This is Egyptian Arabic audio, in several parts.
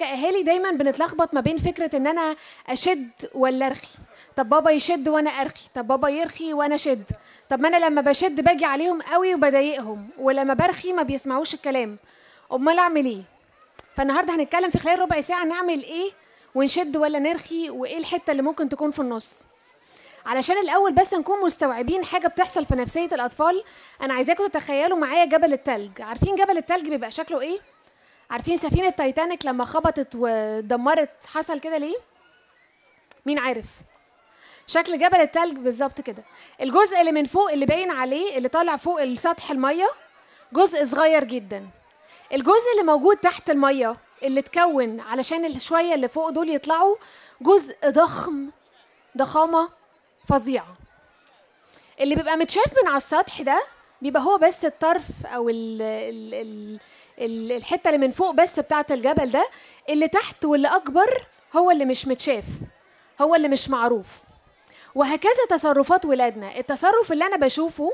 كاهالي دايما بنتلخبط ما بين فكره ان انا اشد ولا ارخي طب بابا يشد وانا ارخي طب بابا يرخي وانا اشد طب ما انا لما بشد باجي عليهم قوي وبضايقهم ولما برخي ما بيسمعوش الكلام امال اعمل ايه فالنهارده هنتكلم في خلال ربع ساعه نعمل ايه ونشد ولا نرخي وايه الحته اللي ممكن تكون في النص علشان الاول بس نكون مستوعبين حاجه بتحصل في نفسيه الاطفال انا عايزاكم تتخيلوا معايا جبل التلج عارفين جبل التلج بيبقى شكله ايه عارفين سفينه تايتانيك لما خبطت ودمرت حصل كده ليه مين عارف شكل جبل التلج بالظبط كده الجزء اللي من فوق اللي باين عليه اللي طالع فوق السطح الميه جزء صغير جدا الجزء اللي موجود تحت الميه اللي اتكون علشان الشويه اللي فوق دول يطلعوا جزء ضخم ضخامه فظيعه اللي بيبقى متشاف من على السطح ده بيبقى هو بس الطرف او ال ال ال ال الحته اللي من فوق بس بتاعه الجبل ده اللي تحت واللي اكبر هو اللي مش متشاف هو اللي مش معروف وهكذا تصرفات ولادنا التصرف اللي انا بشوفه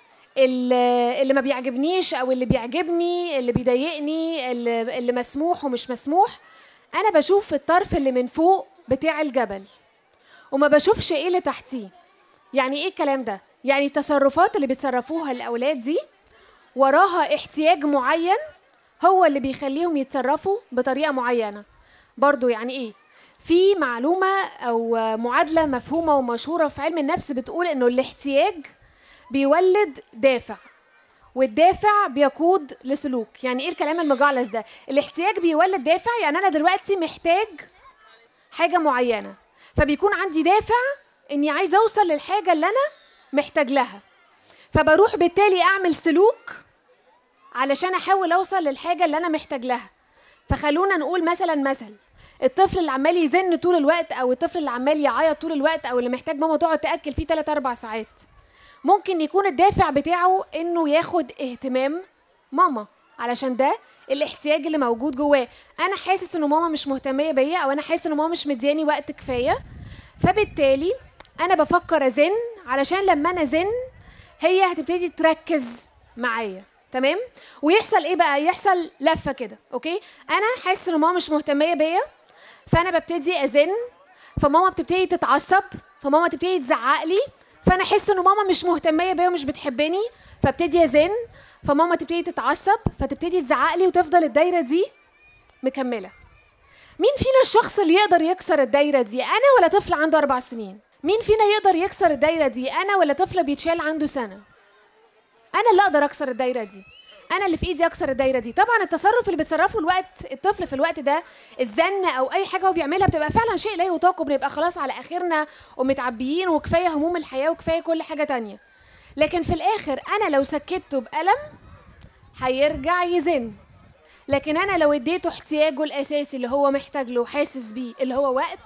اللي اللي ما بيعجبنيش او اللي بيعجبني اللي بيضايقني اللي, اللي مسموح ومش مسموح انا بشوف الطرف اللي من فوق بتاع الجبل وما بشوفش ايه اللي تحتيه يعني ايه الكلام ده يعني التصرفات اللي بيتصرفوها الاولاد دي وراها احتياج معين هو اللي بيخليهم يتصرفوا بطريقه معينه برضو يعني ايه في معلومه او معادله مفهومه ومشهوره في علم النفس بتقول انه الاحتياج بيولد دافع والدافع بيقود لسلوك يعني ايه الكلام المجعلص ده الاحتياج بيولد دافع يعني انا دلوقتي محتاج حاجه معينه فبيكون عندي دافع اني عايز اوصل للحاجه اللي انا محتاج لها فبروح بالتالي اعمل سلوك علشان احاول اوصل للحاجه اللي انا محتاج لها فخلونا نقول مثلا مثل الطفل اللي عمال يزن طول الوقت او الطفل اللي عمال يعيط طول الوقت او اللي محتاج ماما تقعد تاكل فيه 3 4 ساعات ممكن يكون الدافع بتاعه انه ياخد اهتمام ماما علشان ده الاحتياج اللي موجود جواه انا حاسس ان ماما مش مهتميه بيا او انا حاسس ان ماما مش مدياني وقت كفايه فبالتالي انا بفكر ازن علشان لما انا ازن هي هتبتدي تركز معايا تمام ويحصل ايه بقى يحصل لفه كده اوكي انا حاسس ان ماما مش مهتميه بيا فانا ببتدي ازن فماما بتبتدي تتعصب فماما تبتدي تزعق لي فانا احس ان ماما مش مهتميه بيا ومش بتحبني فابتدي ازن فماما تبتدي تتعصب فتبتدي تزعق لي وتفضل الدايره دي مكمله مين فينا الشخص اللي يقدر يكسر الدايره دي انا ولا طفل عنده اربع سنين مين فينا يقدر يكسر الدايره دي انا ولا طفل بيتشال عنده سنه انا اللي اقدر اكسر الدايره دي انا اللي في ايدي اكسر الدايره دي طبعا التصرف اللي بيتصرفه الوقت الطفل في الوقت ده الزن او اي حاجه هو بيعملها بتبقى فعلا شيء لا يطاق وبنبقى خلاص على اخرنا ومتعبيين وكفايه هموم الحياه وكفايه كل حاجه تانية لكن في الاخر انا لو سكته بقلم هيرجع يزن لكن انا لو اديته احتياجه الاساسي اللي هو محتاج له حاسس بيه اللي هو وقت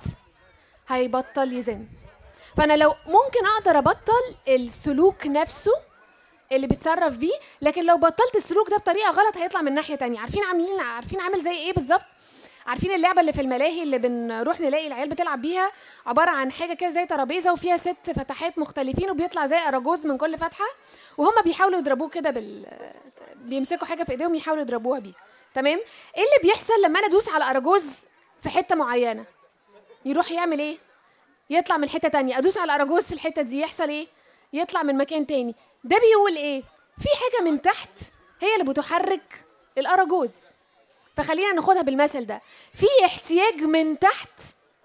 هيبطل يزن فانا لو ممكن اقدر ابطل السلوك نفسه اللي بيتصرف بيه لكن لو بطلت السلوك ده بطريقه غلط هيطلع من ناحيه تانية عارفين عاملين عارفين عامل زي ايه بالظبط عارفين اللعبه اللي في الملاهي اللي بنروح نلاقي العيال بتلعب بيها عباره عن حاجه كده زي ترابيزه وفيها ست فتحات مختلفين وبيطلع زي اراجوز من كل فتحه وهم بيحاولوا يضربوه كده بال بيمسكوا حاجه في ايديهم يحاولوا يضربوها بيها تمام ايه اللي بيحصل لما انا ادوس على اراجوز في حته معينه يروح يعمل ايه يطلع من حته تانية ادوس على اراجوز في الحته دي يحصل ايه يطلع من مكان تاني ده بيقول ايه في حاجه من تحت هي اللي بتحرك الاراجوز فخلينا ناخدها بالمثل ده في احتياج من تحت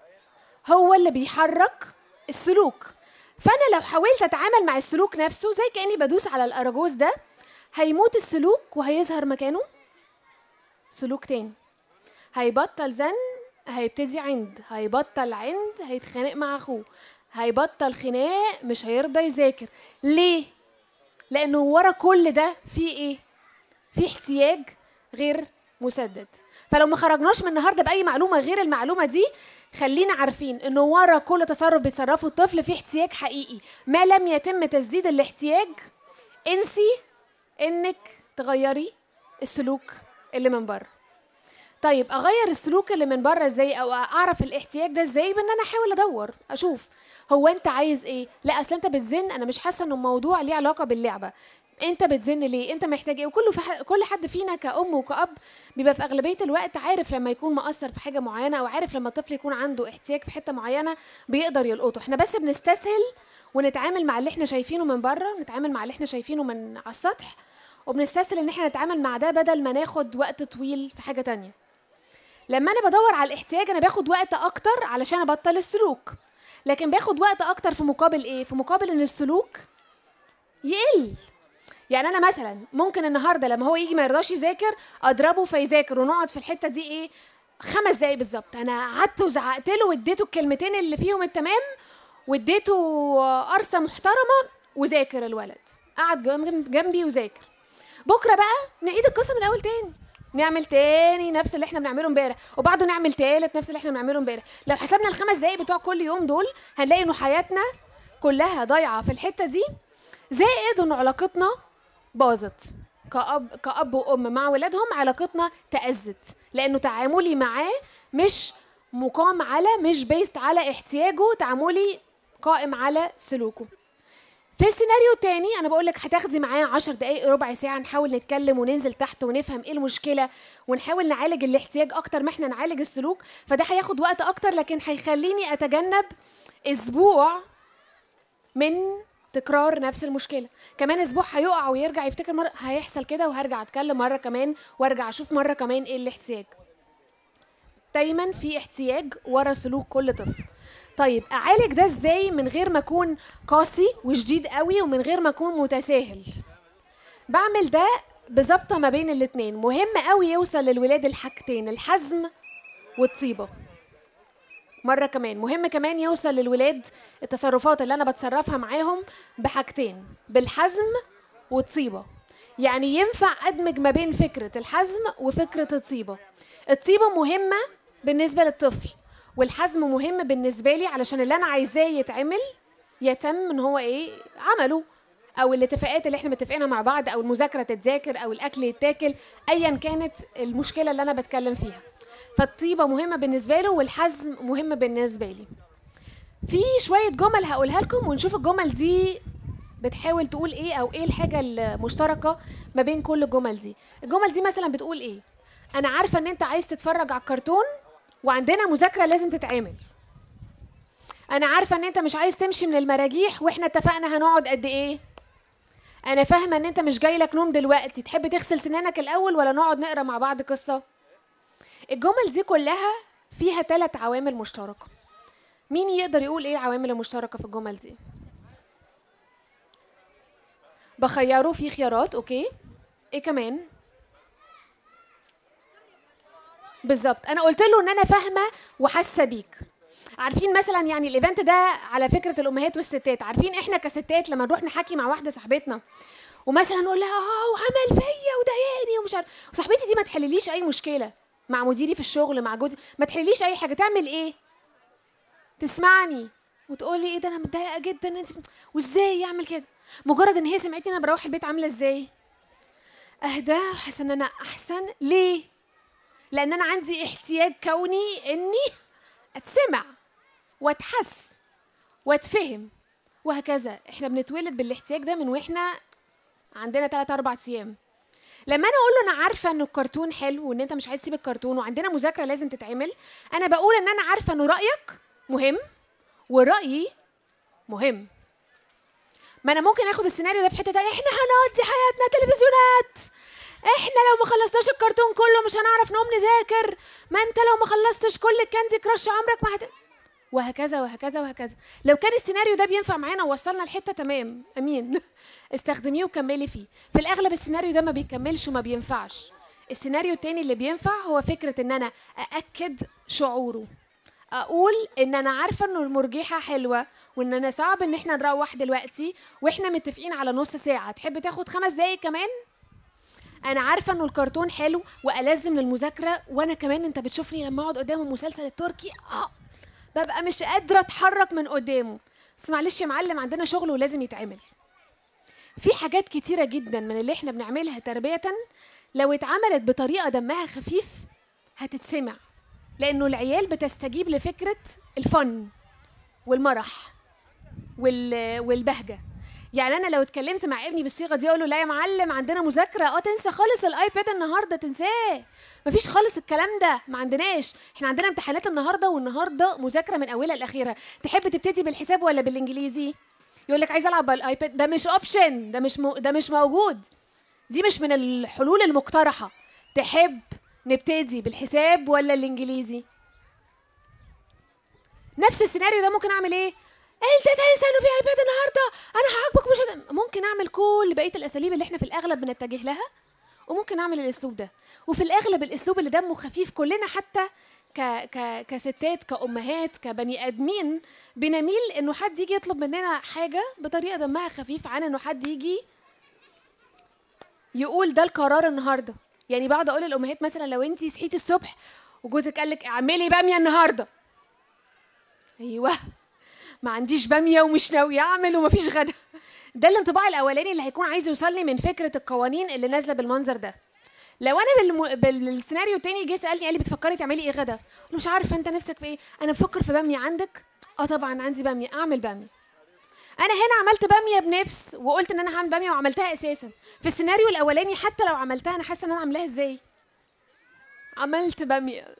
هو اللي بيحرك السلوك فانا لو حاولت اتعامل مع السلوك نفسه زي كاني بدوس على الاراجوز ده هيموت السلوك وهيظهر مكانه سلوك تاني هيبطل زن هيبتدي عند هيبطل عند هيتخانق مع اخوه هيبطل خناق مش هيرضى يذاكر ليه لانه ورا كل ده في ايه في احتياج غير مسدد فلو ما خرجناش من النهارده باي معلومه غير المعلومه دي خلينا عارفين انه ورا كل تصرف بيتصرفه الطفل في احتياج حقيقي ما لم يتم تسديد الاحتياج انسي انك تغيري السلوك اللي من بره طيب اغير السلوك اللي من بره ازاي او اعرف الاحتياج ده ازاي بان انا احاول ادور اشوف هو انت عايز ايه لا اصل انت بتزن انا مش حاسه انه الموضوع ليه علاقه باللعبه انت بتزن ليه انت محتاج ايه وكله في ح... كل حد فينا كأم وكأب بيبقى في أغلبية الوقت عارف لما يكون مقصر في حاجة معينة أو عارف لما الطفل يكون عنده احتياج في حتة معينة بيقدر يلقطه احنا بس بنستسهل ونتعامل مع اللي احنا شايفينه من بره ونتعامل مع اللي احنا شايفينه من على السطح وبنستسهل ان احنا نتعامل مع ده بدل ما ناخد وقت طويل في حاجة تانية لما انا بدور على الاحتياج انا باخد وقت اكتر علشان ابطل السلوك لكن باخد وقت اكتر في مقابل ايه في مقابل ان السلوك يقل يعني انا مثلا ممكن النهارده لما هو يجي ما يرضاش يذاكر اضربه فيذاكر ونقعد في الحته دي ايه خمس دقايق بالظبط انا قعدت وزعقت له واديته الكلمتين اللي فيهم التمام واديته قرصه محترمه وذاكر الولد قعد جنبي وذاكر بكره بقى نعيد القصه من الاول تاني نعمل تاني نفس اللي احنا بنعمله امبارح وبعده نعمل تالت نفس اللي احنا بنعمله امبارح لو حسبنا الخمس دقايق بتوع كل يوم دول هنلاقي انه حياتنا كلها ضايعه في الحته دي زائد انه علاقتنا باظت كأب كأب وأم مع ولادهم علاقتنا تأذت لأنه تعاملي معاه مش مقام على مش بيست على احتياجه تعاملي قائم على سلوكه في السيناريو التاني انا بقول لك هتاخدي معاه 10 دقائق ربع ساعه نحاول نتكلم وننزل تحت ونفهم ايه المشكله ونحاول نعالج الاحتياج اكتر ما احنا نعالج السلوك فده هياخد وقت اكتر لكن هيخليني اتجنب اسبوع من تكرار نفس المشكله كمان اسبوع هيقع ويرجع يفتكر مره هيحصل كده وهرجع اتكلم مره كمان وارجع اشوف مره كمان ايه الاحتياج دايما في احتياج ورا سلوك كل طفل طيب اعالج ده ازاي من غير ما اكون قاسي وشديد قوي ومن غير ما اكون متساهل بعمل ده بظبطه ما بين الاتنين مهم قوي يوصل للولاد الحاجتين الحزم والطيبه مره كمان مهم كمان يوصل للولاد التصرفات اللي انا بتصرفها معاهم بحاجتين بالحزم والطيبه يعني ينفع ادمج ما بين فكره الحزم وفكره الطيبه الطيبه مهمه بالنسبه للطفل والحزم مهم بالنسبه لي علشان اللي انا عايزاه يتعمل يتم ان هو ايه عمله او الاتفاقات اللي احنا متفقينها مع بعض او المذاكره تتذاكر او الاكل يتاكل ايا كانت المشكله اللي انا بتكلم فيها فالطيبه مهمه بالنسبه له والحزم مهم بالنسبه لي في شويه جمل هقولها لكم ونشوف الجمل دي بتحاول تقول ايه او ايه الحاجه المشتركه ما بين كل الجمل دي الجمل دي مثلا بتقول ايه انا عارفه ان انت عايز تتفرج على الكرتون وعندنا مذاكره لازم تتعمل انا عارفه ان انت مش عايز تمشي من المراجيح واحنا اتفقنا هنقعد قد ايه انا فاهمه ان انت مش جاي لك نوم دلوقتي تحب تغسل سنانك الاول ولا نقعد نقرا مع بعض قصه الجمل دي كلها فيها ثلاث عوامل مشتركه مين يقدر يقول ايه العوامل المشتركه في الجمل دي بخيره في خيارات اوكي ايه كمان بالظبط انا قلت له ان انا فاهمه وحاسه بيك عارفين مثلا يعني الايفنت ده على فكره الامهات والستات عارفين احنا كستات لما نروح نحكي مع واحده صاحبتنا ومثلا نقول لها اه وعمل فيا وضايقني ومش عارف وصاحبتي دي ما تحلليش اي مشكله مع مديري في الشغل مع جوزي ما تحلليش اي حاجه تعمل ايه تسمعني وتقول لي ايه ده انا متضايقه جدا انت وازاي يعمل كده مجرد ان هي سمعتني انا بروح البيت عامله ازاي اهدى وحاسه ان انا احسن ليه لان انا عندي احتياج كوني اني اتسمع واتحس واتفهم وهكذا احنا بنتولد بالاحتياج ده من واحنا عندنا 3 4 ايام لما انا اقول له انا عارفه انه الكرتون حلو وان انت مش عايز تسيب الكرتون وعندنا مذاكره لازم تتعمل انا بقول ان انا عارفه انه رايك مهم ورايي مهم ما انا ممكن اخد السيناريو ده في حته تانية احنا هنقضي حياتنا تلفزيونات احنا لو ما خلصناش الكرتون كله مش هنعرف نقوم نذاكر ما انت لو ما خلصتش كل الكاندي كراش عمرك ما هت وهكذا وهكذا وهكذا لو كان السيناريو ده بينفع معانا ووصلنا لحته تمام امين استخدميه وكملي فيه في الاغلب السيناريو ده ما بيكملش وما بينفعش السيناريو التاني اللي بينفع هو فكره ان انا ااكد شعوره اقول ان انا عارفه انه المرجحه حلوه وان انا صعب ان احنا نروح دلوقتي واحنا متفقين على نص ساعه تحب تاخد خمس دقايق كمان انا عارفه انه الكرتون حلو والذ من المذاكره وانا كمان انت بتشوفني لما اقعد قدام المسلسل التركي اه ببقى مش قادره اتحرك من قدامه بس معلش يا معلم عندنا شغل ولازم يتعمل في حاجات كتيره جدا من اللي احنا بنعملها تربيه لو اتعملت بطريقه دمها خفيف هتتسمع لانه العيال بتستجيب لفكره الفن والمرح وال... والبهجه يعني انا لو اتكلمت مع ابني بالصيغه دي اقول له لا يا معلم عندنا مذاكره اه تنسى خالص الايباد النهارده تنساه مفيش خالص الكلام ده ما عندناش احنا عندنا امتحانات النهارده والنهارده مذاكره من اولها لاخرها تحب تبتدي بالحساب ولا بالانجليزي يقول لك عايز العب بالايباد ده مش اوبشن ده مش مو ده مش موجود دي مش من الحلول المقترحه تحب نبتدي بالحساب ولا الانجليزي نفس السيناريو ده ممكن اعمل ايه انت تنسى انه في ايباد النهارده انا هعاقبك مش هت... ممكن اعمل كل بقيه الاساليب اللي احنا في الاغلب بنتجه لها وممكن اعمل الاسلوب ده وفي الاغلب الاسلوب اللي دمه خفيف كلنا حتى ك... ك... كستات كامهات كبني ادمين بنميل انه حد يجي يطلب مننا حاجه بطريقه دمها خفيف عن انه حد يجي يقول ده القرار النهارده يعني بقعد اقول للامهات مثلا لو انت صحيتي الصبح وجوزك قال لك اعملي باميه النهارده ايوه ما عنديش باميه ومش ناوي اعمل ومفيش غدا ده الانطباع الاولاني اللي هيكون عايز يوصلني من فكره القوانين اللي نازله بالمنظر ده لو انا بالم... بالسيناريو التاني جه سالني قال لي بتفكري تعملي ايه غدا قلت له مش عارفه انت نفسك في ايه انا بفكر في باميه عندك اه طبعا عندي باميه اعمل باميه انا هنا عملت باميه بنفس وقلت ان انا هعمل باميه وعملتها اساسا في السيناريو الاولاني حتى لو عملتها انا حاسه ان انا عاملاها ازاي عملت باميه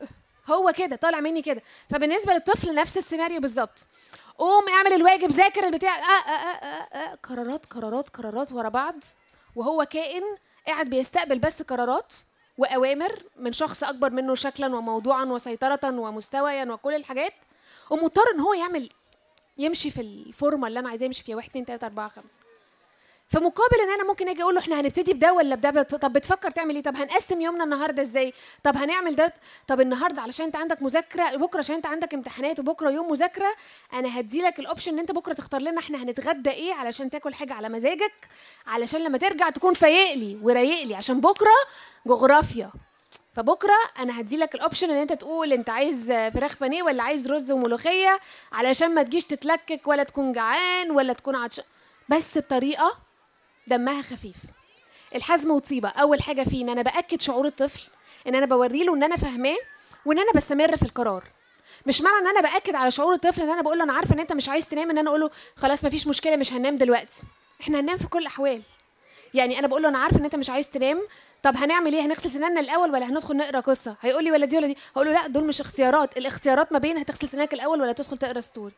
هو كده طالع مني كده فبالنسبه للطفل نفس السيناريو بالظبط قوم اعمل الواجب ذاكر البتاع آه آه آه آه آه قرارات قرارات قرارات ورا بعض وهو كائن قاعد بيستقبل بس قرارات واوامر من شخص اكبر منه شكلا وموضوعا وسيطره ومستويا وكل الحاجات ومضطر ان هو يعمل يمشي في الفورمه اللي انا عايزاه يمشي فيها 1 2 3 4 5 في مقابل ان انا ممكن اجي اقول له احنا هنبتدي بده ولا بده طب بتفكر تعمل ايه طب هنقسم يومنا النهارده ازاي طب هنعمل ده طب النهارده علشان انت عندك مذاكره بكره عشان انت عندك امتحانات وبكره يوم مذاكره انا هدي لك الاوبشن ان انت بكره تختار لنا احنا هنتغدى ايه علشان تاكل حاجه على مزاجك علشان لما ترجع تكون فايق لي ورايق لي عشان بكره جغرافيا فبكره انا هدي لك الاوبشن ان انت تقول انت عايز فراخ بانيه ولا عايز رز وملوخيه علشان ما تجيش تتلكك ولا تكون جعان ولا تكون عطشان بس بطريقه دمها خفيف الحزم وطيبه اول حاجه فيه ان انا باكد شعور الطفل ان انا بوري له ان انا فاهماه وان انا بستمر في القرار مش معنى ان انا باكد على شعور الطفل ان انا بقول له انا عارفه ان انت مش عايز تنام ان انا اقول له خلاص مفيش مشكله مش هننام دلوقتي احنا هننام في كل الاحوال يعني انا بقول له انا عارفه ان انت مش عايز تنام طب هنعمل ايه هنغسل سناننا الاول ولا هندخل نقرا قصه هيقول لي ولا دي ولا دي هقول له لا دول مش اختيارات الاختيارات ما بين هتغسل سنانك الاول ولا تدخل تقرا ستوري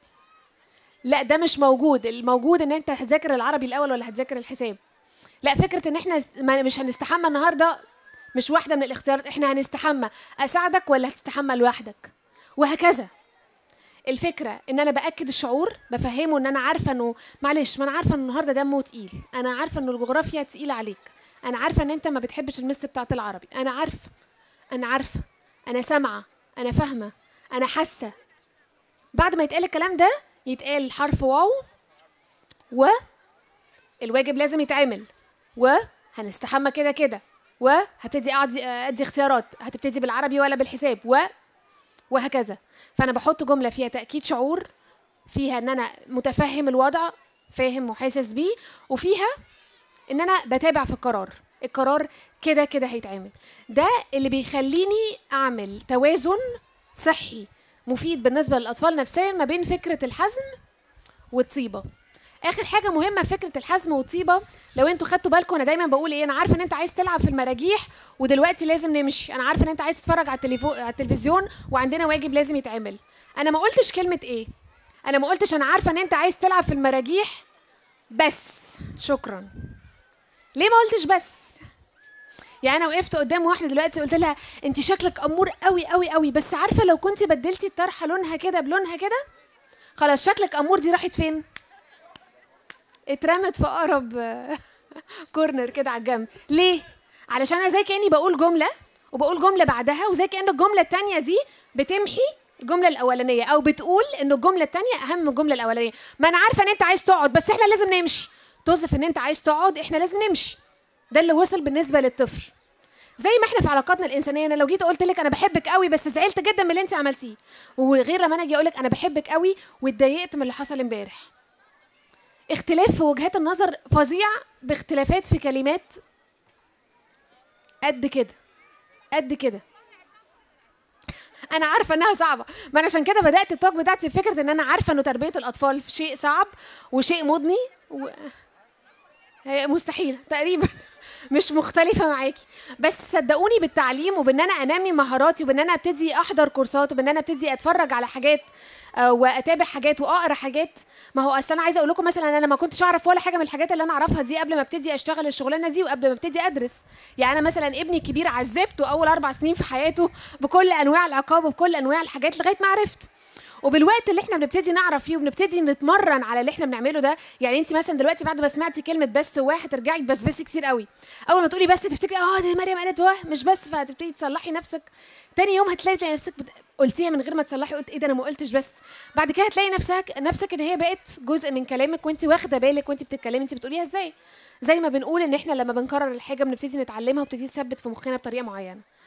لا ده مش موجود الموجود ان انت هتذاكر العربي الاول ولا هتذاكر الحساب لا فكره ان احنا مش هنستحمى النهارده مش واحده من الاختيارات احنا هنستحمى اساعدك ولا هتستحمى لوحدك وهكذا الفكره ان انا باكد الشعور بفهمه ان انا عارفه انه معلش ما انا عارفه ان النهارده دمه تقيل انا عارفه انه الجغرافيا تقيله عليك انا عارفه ان انت ما بتحبش المس بتاعت العربي انا عارفه انا عارفه انا سامعه انا فاهمه انا حاسه بعد ما يتقال الكلام ده يتقال حرف واو و الواجب لازم يتعمل وهنستحمى كده كده وهبتدي أعدي ادي اختيارات هتبتدي بالعربي ولا بالحساب و وهكذا فانا بحط جمله فيها تاكيد شعور فيها ان انا متفهم الوضع فاهم وحاسس بيه وفيها ان انا بتابع في القرار القرار كده كده هيتعمل ده اللي بيخليني اعمل توازن صحي مفيد بالنسبه للاطفال نفسيا ما بين فكره الحزم والطيبه اخر حاجه مهمه في فكره الحزم والطيبه لو انتوا خدتوا بالكم انا دايما بقول ايه انا عارفه ان انت عايز تلعب في المراجيح ودلوقتي لازم نمشي انا عارفه ان انت عايز تتفرج على, التليفو... على التلفزيون وعندنا واجب لازم يتعمل انا ما قلتش كلمه ايه انا ما قلتش انا عارفه ان انت عايز تلعب في المراجيح بس شكرا ليه ما قلتش بس يعني انا وقفت قدام واحده دلوقتي قلت لها انت شكلك امور قوي قوي قوي بس عارفه لو كنت بدلتي الطرحه لونها كده بلونها كده خلاص شكلك امور دي راحت فين اترمت في اقرب كورنر كده على الجنب ليه علشان انا زي كاني بقول جمله وبقول جمله بعدها وزي كان الجمله الثانيه دي بتمحي الجمله الاولانيه او بتقول ان الجمله الثانيه اهم من الجمله الاولانيه ما انا عارفه ان انت عايز تقعد بس احنا لازم نمشي توصف ان انت عايز تقعد احنا لازم نمشي ده اللي وصل بالنسبه للطفل زي ما احنا في علاقاتنا الانسانيه انا لو جيت قلت لك انا بحبك قوي بس زعلت جدا من اللي انت عملتيه وغير لما انا اجي اقول لك انا بحبك قوي واتضايقت من اللي حصل امبارح اختلاف في وجهات النظر فظيع باختلافات في كلمات قد كده قد كده انا عارفه انها صعبه ما انا عشان كده بدات التوك بتاعتي بفكره ان انا عارفه انه تربيه الاطفال شيء صعب وشيء مضني و... هي مستحيل تقريبا مش مختلفة معاكي بس صدقوني بالتعليم وبان انا انمي مهاراتي وبان انا ابتدي احضر كورسات وبان انا ابتدي اتفرج على حاجات آه، واتابع حاجات واقرا حاجات ما هو اصل انا عايزه اقول لكم مثلا انا ما كنتش اعرف ولا حاجه من الحاجات اللي انا اعرفها دي قبل ما ابتدي اشتغل الشغلانه دي وقبل ما ابتدي ادرس يعني انا مثلا ابني الكبير عذبته اول اربع سنين في حياته بكل انواع العقاب وبكل انواع الحاجات لغايه ما عرفت وبالوقت اللي احنا بنبتدي نعرف فيه وبنبتدي نتمرن على اللي احنا بنعمله ده يعني انت مثلا دلوقتي بعد ما سمعتي كلمه بس واحد ترجعي تبسبسي كتير قوي اول ما تقولي بس تفتكري اه دي مريم قالت واه مش بس فهتبتدي تصلحي نفسك تاني يوم هتلاقي تلاقي نفسك بت... قلتيها من غير ما تصلحي قلت ايه ده انا ما قلتش بس بعد كده هتلاقي نفسك نفسك ان هي بقت جزء من كلامك وانت واخده بالك وانت بتتكلمي انت بتقوليها ازاي زي ما بنقول ان احنا لما بنكرر الحاجه بنبتدي نتعلمها وبتبتدي تثبت في مخنا بطريقه معينه